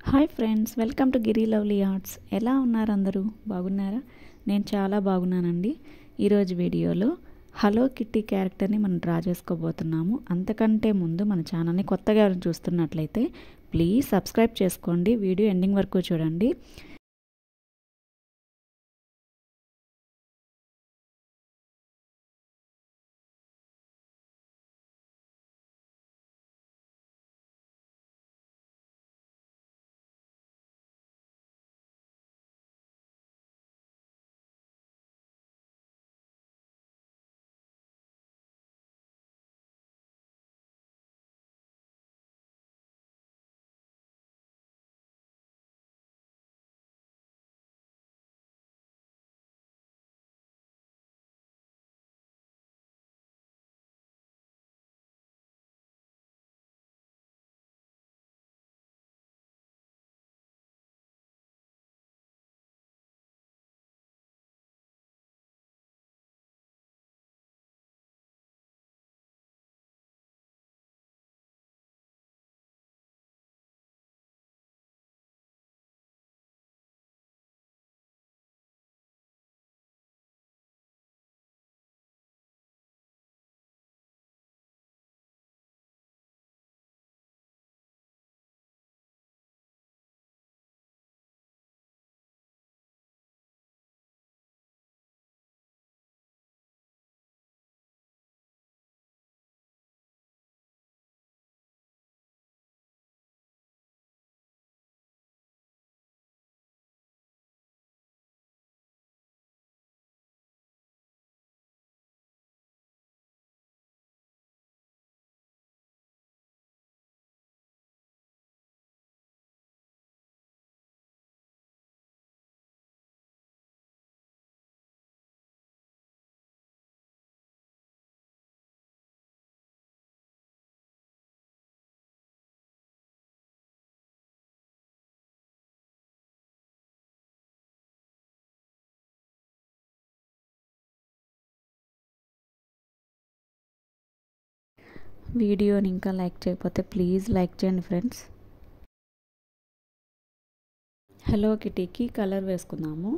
hi friends welcome to Giri lovely arts ఎలా ఉన్నారు అందరూ బాగున్నారా నేను చాలా బాగున్నానండి ఈరోజు వీడియోలో హలో కిట్టి క్యారెక్టర్ని మనం డ్రా చేసుకోబోతున్నాము అంతకంటే ముందు మన ఛానల్ని కొత్తగా ఎవరైనా చూస్తున్నట్లయితే ప్లీజ్ సబ్స్క్రైబ్ చేసుకోండి వీడియో ఎండింగ్ వరకు చూడండి వీడియోని ఇంకా లైక్ చేయకపోతే ప్లీజ్ లైక్ చేయండి ఫ్రెండ్స్ హలో కిటీకి కలర్ వేసుకుందాము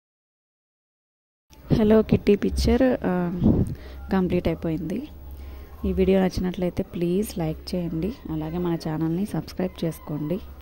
హలో కిట్టి పిక్చర్ కంప్లీట్ అయిపోయింది ఈ వీడియో నచ్చినట్లయితే ప్లీజ్ లైక్ చేయండి అలాగే మన ఛానల్ని సబ్స్క్రైబ్ చేసుకోండి